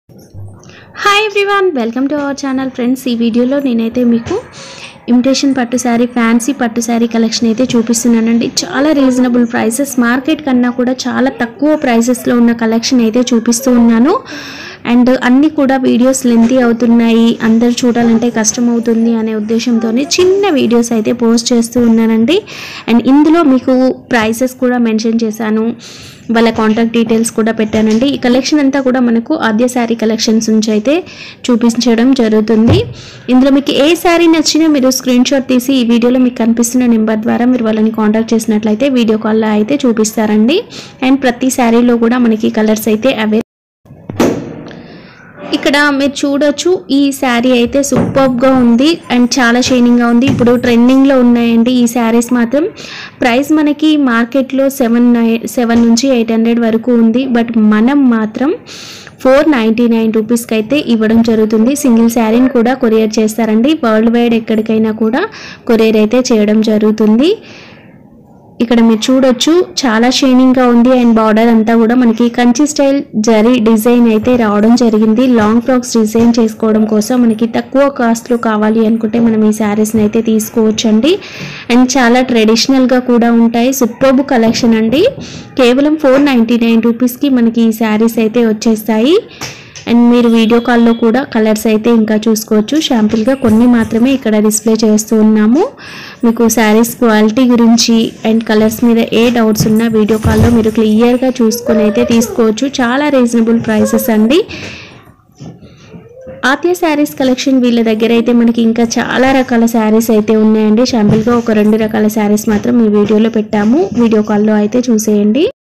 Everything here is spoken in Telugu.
hi everyone welcome to our channel friends ఈ వీడియోలో నేనైతే మీకు ఇమిటేషన్ పట్టు శారీ ఫ్యాన్సీ పట్టు శారీ కలెక్షన్ అయితే చూపిస్తున్నానండి చాలా రీజనబుల్ ప్రైసెస్ మార్కెట్ కన్నా కూడా చాలా తక్కువ ప్రైసెస్లో ఉన్న కలెక్షన్ అయితే చూపిస్తూ ఉన్నాను అండ్ అన్నీ కూడా వీడియోస్ లెంతీ అవుతున్నాయి అందరు చూడాలంటే కష్టం అవుతుంది అనే ఉద్దేశంతోనే చిన్న వీడియోస్ అయితే పోస్ట్ చేస్తూ ఉన్నానండి అండ్ ఇందులో మీకు ప్రైసెస్ కూడా మెన్షన్ చేశాను వాళ్ళ కాంటాక్ట్ డీటెయిల్స్ కూడా పెట్టానండి ఈ కలెక్షన్ అంతా కూడా మనకు ఆద్య శారీ కలెక్షన్స్ నుంచి అయితే చూపించడం జరుగుతుంది ఇందులో మీకు ఏ శారీ నచ్చినా మీరు స్క్రీన్ షాట్ తీసి ఈ వీడియోలో మీకు కనిపిస్తున్న నెంబర్ ద్వారా మీరు వాళ్ళని కాంటాక్ట్ చేసినట్లయితే వీడియో కాల్లో అయితే చూపిస్తారండి అండ్ ప్రతి శారీలో కూడా మనకి కలర్స్ అయితే అవే ఇక్కడ మీరు చూడొచ్చు ఈ శారీ అయితే సూపర్గా ఉంది అండ్ చాలా షైనింగ్గా ఉంది ఇప్పుడు ట్రెండింగ్లో ఉన్నాయండి ఈ శారీస్ మాత్రం ప్రైస్ మనకి మార్కెట్లో సెవెన్ సెవెన్ నుంచి ఎయిట్ హండ్రెడ్ వరకు ఉంది బట్ మనం మాత్రం ఫోర్ నైంటీ నైన్ రూపీస్కి అయితే ఇవ్వడం జరుగుతుంది సింగిల్ శారీని కూడా కొరియర్ చేస్తారండి వరల్డ్ వైడ్ ఎక్కడికైనా కూడా కొరియర్ అయితే చేయడం జరుగుతుంది ఇక్కడ మీరు చూడొచ్చు చాలా షైనింగ్గా ఉంది అండ్ బార్డర్ అంతా కూడా మనకి కంచి స్టైల్ జరీ డిజైన్ అయితే రావడం జరిగింది లాంగ్ ఫ్రాక్స్ డిజైన్ చేసుకోవడం కోసం మనకి తక్కువ కాస్ట్లో కావాలి అనుకుంటే మనం ఈ శారీస్ని అయితే తీసుకోవచ్చండి అండ్ చాలా ట్రెడిషనల్గా కూడా ఉంటాయి సూపర్బ్ కలెక్షన్ అండి కేవలం ఫోర్ నైంటీ నైన్ రూపీస్కి మనకి ఈ శారీస్ అయితే వచ్చేస్తాయి అండ్ మీరు వీడియో కాల్లో కూడా కలర్స్ అయితే ఇంకా చూసుకోవచ్చు షాంపుల్గా కొన్ని మాత్రమే ఇక్కడ డిస్ప్లే చేస్తూ ఉన్నాము మీకు శారీస్ క్వాలిటీ గురించి అండ్ కలర్స్ మీద ఏ డౌట్స్ ఉన్నా వీడియో కాల్లో మీరు క్లియర్గా చూసుకొని అయితే తీసుకోవచ్చు చాలా రీజనబుల్ ప్రైసెస్ అండి ఆత్య శారీస్ కలెక్షన్ వీళ్ళ దగ్గర అయితే మనకి ఇంకా చాలా రకాల శారీస్ అయితే ఉన్నాయండి షాంపుల్గా ఒక రెండు రకాల శారీస్ మాత్రం ఈ వీడియోలో పెట్టాము వీడియో కాల్లో అయితే చూసేయండి